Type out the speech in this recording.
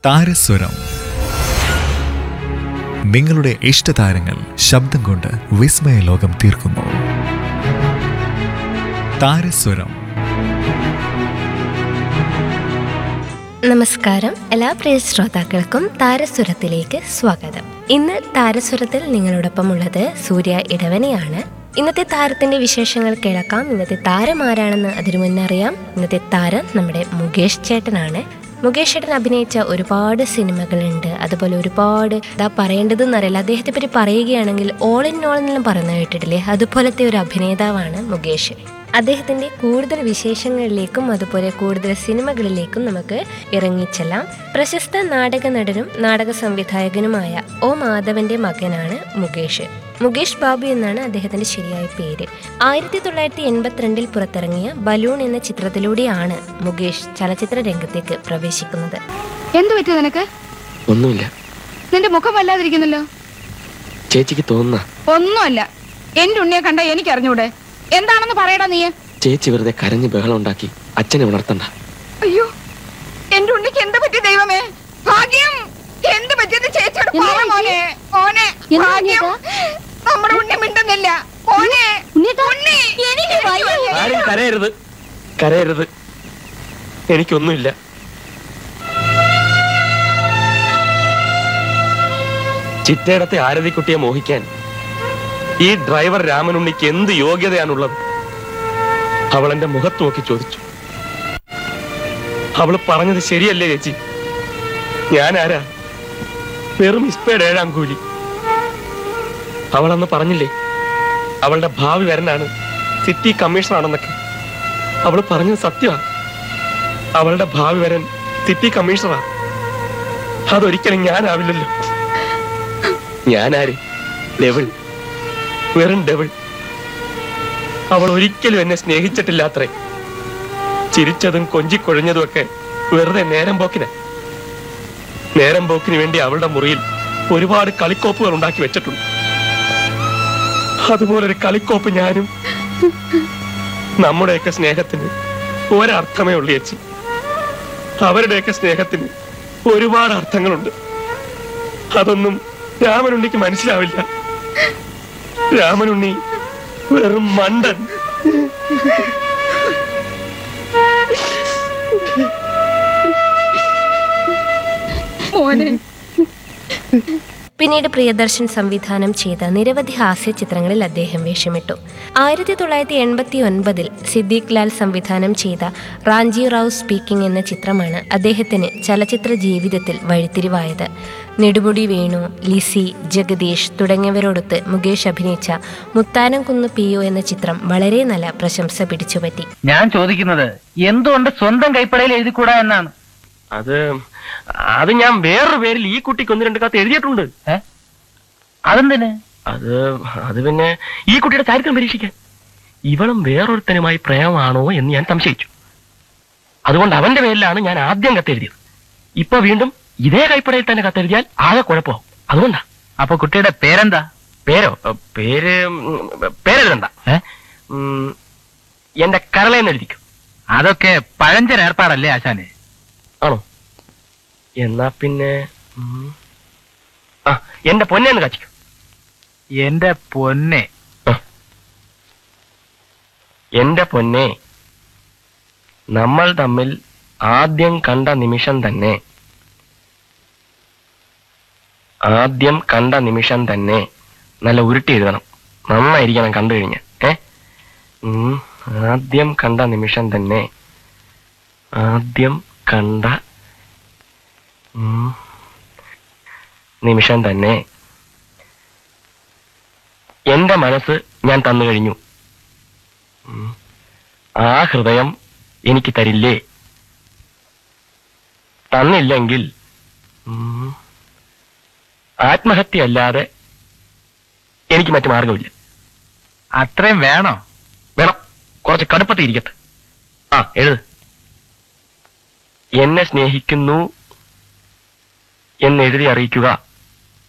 താരസ്വരം നിങ്ങളുടെ ഇഷ്ടതാരങ്ങൾ ശബ്ദം കൊണ്ട് വിസ്മയ ലോകം തീർക്കുന്നു താരസ്വരം നമസ്കാരം എല്ലാ പ്രിയ ശ്രോതാക്കൾക്കും താരസ്വരത്തിലേക്ക് സ്വാഗതം ഇന്ന് താരസ്വരത്തിൽ നിങ്ങളോടൊപ്പം ഉള്ളത് സൂര്യ ഇടവനെയാണ് ഇന്നത്തെ താരത്തിന്റെ വിശേഷങ്ങൾ കേൾക്കാം ഇന്നത്തെ താരം ആരാണെന്ന് അതിനു മുന്നേ അറിയാം ഇന്നത്തെ താരം നമ്മുടെ മുകേഷ് ചേട്ടനാണ് മുകേഷ് ചേട്ടൻ അഭിനയിച്ച ഒരുപാട് സിനിമകളുണ്ട് അതുപോലെ ഒരുപാട് ഇതാ പറയേണ്ടതെന്നറിയില്ല അദ്ദേഹത്തെ പറ്റി പറയുകയാണെങ്കിൽ ഓൾ ഇൻ ഓൾ എന്നെല്ലാം പറയുന്നത് കേട്ടിട്ടില്ലേ അതുപോലത്തെ ഒരു അഭിനേതാവാണ് മുകേഷ് അദ്ദേഹത്തിന്റെ കൂടുതൽ വിശേഷങ്ങളിലേക്കും അതുപോലെ കൂടുതൽ സിനിമകളിലേക്കും നമുക്ക് ഇറങ്ങിച്ചെല്ലാം പ്രശസ്ത നാടക നടനും നാടക സംവിധായകനുമായ ഒ മാധവന്റെ മകനാണ് മുകേഷ് മുകേഷ് ബാബു എന്നാണ് അദ്ദേഹത്തിന്റെ ശരിയായ പേര് ആയിരത്തി തൊള്ളായിരത്തി എൺപത്തിരണ്ടിൽ പുറത്തിറങ്ങിയ ബലൂൺ എന്ന ചിത്രത്തിലൂടെയാണ് മുകേഷ് ചലച്ചിത്ര രംഗത്തേക്ക് പ്രവേശിക്കുന്നത് എന്തു പറ്റി നിനക്ക് ഒന്നുമില്ല നിന്റെ മുഖം വല്ലാതിരിക്കുന്നല്ലോ ചേച്ചിക്ക് തോന്നുന്ന ഒന്നുമല്ല എന്റെ ഉണ്ണിയെ കണ്ട എനിക്ക് അറിഞ്ഞൂടെ എന്താണെന്ന് പറയടാ നീ ചേച്ചി വെറുതെ കരഞ്ഞ് ബഹളം ഉണ്ടാക്കി അച്ഛനെ ഉണർത്തണ്ട അയ്യോ എന്റെ ഉണ്ണിക്ക് എന്താ പറ്റി ദൈവമേ ഭാഗ്യം എന്ത് പറ്റിയത് ചേച്ചിയോട് പറ മോനെ മോനെ ഭാഗ്യം നമ്മുടെ ഉണ്ണി മിണ്ടുന്നില്ല മോനെ ഉണ്ണി എനിക്ക് വയ്യ. ആരും കരയരുത് കരയരുത് എനിക്കൊന്നുമില്ല ചിറ്റയിടത്തെ ആരതിക്കുട്ടിയെ മോഹിക്കാൻ ഈ ഡ്രൈവർ രാമനുണ്ണിക്ക് എന്ത് യോഗ്യതയാണുള്ളത് അവൾ എന്റെ മുഖത്ത് നോക്കി ചോദിച്ചു അവള് പറഞ്ഞത് ശരിയല്ലേ ചേച്ചി ഞാൻ ആരാ വെറും ഇസ്പേഡ് ഏഴാം കൂലി അവളന്ന് പറഞ്ഞില്ലേ അവളുടെ ഭാവി വരനാണ് സിറ്റി കമ്മീഷണറാണെന്നൊക്കെ അവള് പറഞ്ഞത് സത്യമാ അവളുടെ ഭാവി വരൻ സിറ്റി കമ്മീഷണറാ അതൊരിക്കലും ഞാനാവില്ലല്ലോ ഞാനാര് ഡെവിൾ വെറും ഡെവിൾ അവൾ ഒരിക്കലും എന്നെ സ്നേഹിച്ചിട്ടില്ലാത്രേ ചിരിച്ചതും കൊഞ്ചിക്കൊഴിഞ്ഞതും ഒക്കെ വെറുതെ നേരം പോക്കിന നേരം പോക്കിന് വേണ്ടി അവളുടെ മുറിയിൽ ഒരുപാട് കളിക്കോപ്പുകൾ ഉണ്ടാക്കി വെച്ചിട്ടുണ്ട് അതുപോലൊരു കളിക്കോപ്പ് ഞാനും നമ്മുടെയൊക്കെ സ്നേഹത്തിന് ഒരർത്ഥമേ ഉള്ളൂ ചേച്ചി അവരുടെയൊക്കെ സ്നേഹത്തിന് ഒരുപാട് അർത്ഥങ്ങളുണ്ട് അതൊന്നും രാമനുണ്ണിക്ക് മനസ്സിലാവില്ല രാമനുണ്ണി വെറും മണ്ടൻ മോനെ പിന്നീട് പ്രിയദർശൻ സംവിധാനം ചെയ്ത നിരവധി ഹാസ്യ ചിത്രങ്ങളിൽ അദ്ദേഹം വേഷമിട്ടു ആയിരത്തി തൊള്ളായിരത്തി എൺപത്തി ഒൻപതിൽ സിദ്ദീഖ് ലാൽ സംവിധാനം ചെയ്ത റാഞ്ചി റാവു സ്പീക്കിംഗ് എന്ന ചിത്രമാണ് അദ്ദേഹത്തിന് ചലച്ചിത്ര ജീവിതത്തിൽ വഴിത്തിരിവായത് നെടുമുടി വേണു ലിസി ജഗദീഷ് തുടങ്ങിയവരോടൊത്ത് മുകേഷ് അഭിനയിച്ച മുത്താനംകുന്ന് പി ഒ എന്ന ചിത്രം വളരെ നല്ല പ്രശംസ പിടിച്ചുപറ്റി ഞാൻ ചോദിക്കുന്നത് എന്തുകൊണ്ട് സ്വന്തം കൈപ്പടയിൽ എഴുതിക്കൂടാ എന്നാണ് അത് അത് ഞാൻ വേറൊരു പേരിൽ ഈ കുട്ടിക്ക് ഒന്ന് രണ്ട് കത്ത് എഴുതിയിട്ടുണ്ട് ഏ? അതെന്തിന് അത് അത് പിന്നെ ഈ കുട്ടിയുടെ ചരിത്രം പരീക്ഷിക്കാൻ ഇവളും വേറൊരുത്തനുമായി പ്രേമമാണോ എന്ന് ഞാൻ സംശയിച്ചു അതുകൊണ്ട് അവന്റെ പേരിലാണ് ഞാൻ ആദ്യം കത്തെഴുതിയത് ഇപ്പൊ വീണ്ടും ഇതേ കൈപ്പടയിൽ തന്നെ കത്തെഴുതിയാൽ ആകെ കുഴപ്പമാവും അതുകൊണ്ടാ അപ്പൊ കുട്ടിയുടെ പേരെന്താ പേരോ ഏ, പേര് ഉം, പേരെഴുതണ്ട ഏ? ഉം, എന്റെ കരളയെന്ന് എഴുതിക്കും അതൊക്കെ പഴഞ്ചൻ ഏർപ്പാടല്ലേ ആശാനെ ആണോ എന്നാ പിന്നെ ഉം, ആ എന്റെ പൊന്നേന്ന് കാച്ചിക്കും എന്റെ പൊന്നെ എന്റെ പൊന്നെ നമ്മൾ തമ്മിൽ ആദ്യം കണ്ട നിമിഷം തന്നെ ആദ്യം കണ്ട നിമിഷം തന്നെ നല്ല ഉരുട്ടി എഴുതണം നന്നായിരിക്കണം കണ്ടു കഴിഞ്ഞ ഏ ഉം, ആദ്യം കണ്ട നിമിഷം തന്നെ ആദ്യം കണ്ട ഉം, നിമിഷം തന്നെ എന്റെ മനസ്സ് ഞാൻ തന്നു കഴിഞ്ഞു ഉം. ആ ഹൃദയം എനിക്ക് തരില്ലേ തന്നില്ലെങ്കിൽ ഉം, ആത്മഹത്യ അല്ലാതെ എനിക്ക് മറ്റു മാർഗമില്ല അത്രയും വേണോ വേണം കുറച്ച് കടുപ്പത്തിൽ ഇരിക്കട്ടെ ആ എഴുത് എന്നെ സ്നേഹിക്കുന്നു എന്ന് എഴുതി അറിയിക്കുക